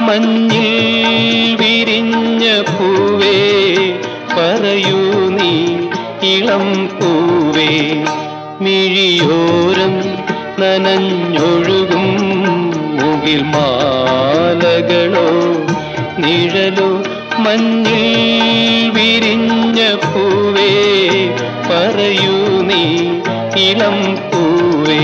മഞ്ഞിൽ വിരിഞ്ഞ പൂവേ പറയൂ നീ ഇളം പൂവേ മിഴിയോരം നനഞ്ഞൊഴുകും മുകിൽ മാലകളോ നിഴലോ മഞ്ഞിൽ വിരിഞ്ഞ പൂവേ പറയൂ നീ ഇളം പൂവേ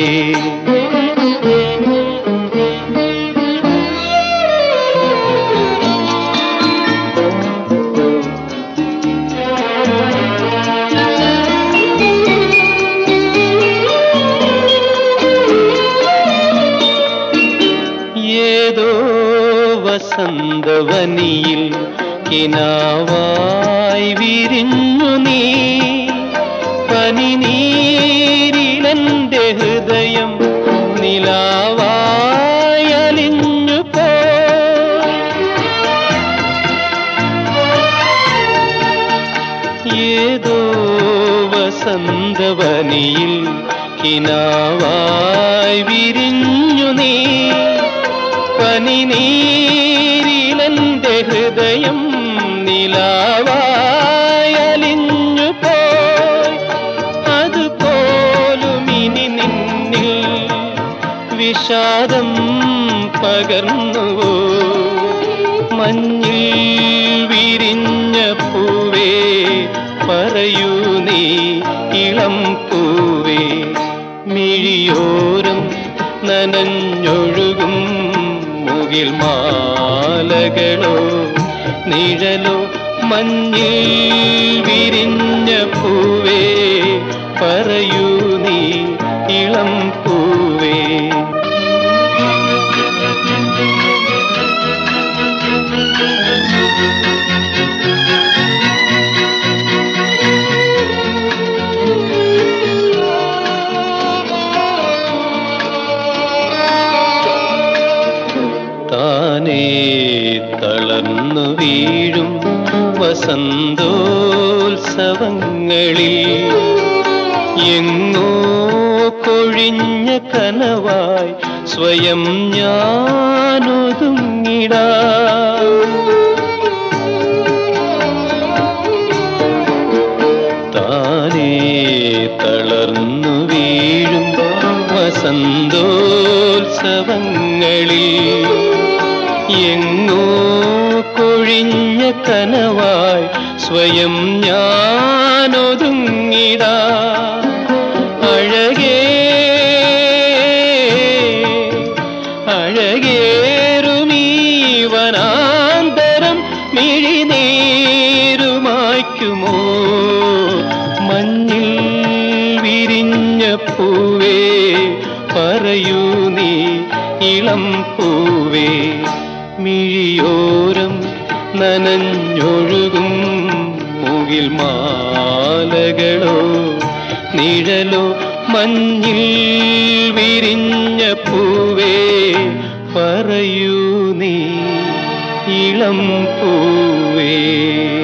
ഏതോ വസന്തവനിയിൽ കിനാവായി വിരിഞ്ഞു നീ പനിനീരിലെന്റെ ഹൃദയം നിലാവായി അലിഞ്ഞു പോ ഏതോ വസന്തവനിയിൽ കിനാവായി വിരിഞ്ഞു നീ പനിനീരിലെന്റെ ഹൃദയം നിലാവായി അലിഞ്ഞു പോയി അതുപോലും ഇനി നിന്നിൽ വിഷാദം പകർന്നുവോ മഞ്ഞിൽ വിരിഞ്ഞ പൂവേ പറയൂ നീ ഇളം പൂവേ മിഴിയോരം നനഞ്ഞൊഴുകും മുകിൽ മാലകളോ നിഴലോ മഞ്ഞിൽ വിരിഞ്ഞ പൂവേ പറയൂ നീ ഇളം പൂവേ താനേ തളർന്നു വീഴും വസന്തോത്സവങ്ങളിൽ എങ്ങോ കൊഴിഞ്ഞ കനവായി സ്വയം ഞാനൊതുങ്ങിടാ താനേ തളർന്നു വീഴും വസന്തോത്സവങ്ങളിൽ എങ്ങോ കൊഴിഞ്ഞ കനവായി സ്വയം ഞാനൊതുങ്ങിടാ അഴകേ അഴകേറുമീ വനാന്തരം മിഴിനീരുമായ്ക്കുമോ മഞ്ഞിൽ വിരിഞ്ഞ പൂവേ പറയൂ നീ ഇളം പൂവേ മിഴിയോരം നനഞ്ഞൊഴുകും മുകിൽ മാലകളോ നിഴലോ മഞ്ഞിൽ വിരിഞ്ഞ പൂവേ പറയൂ നീ ഇളം പൂവേ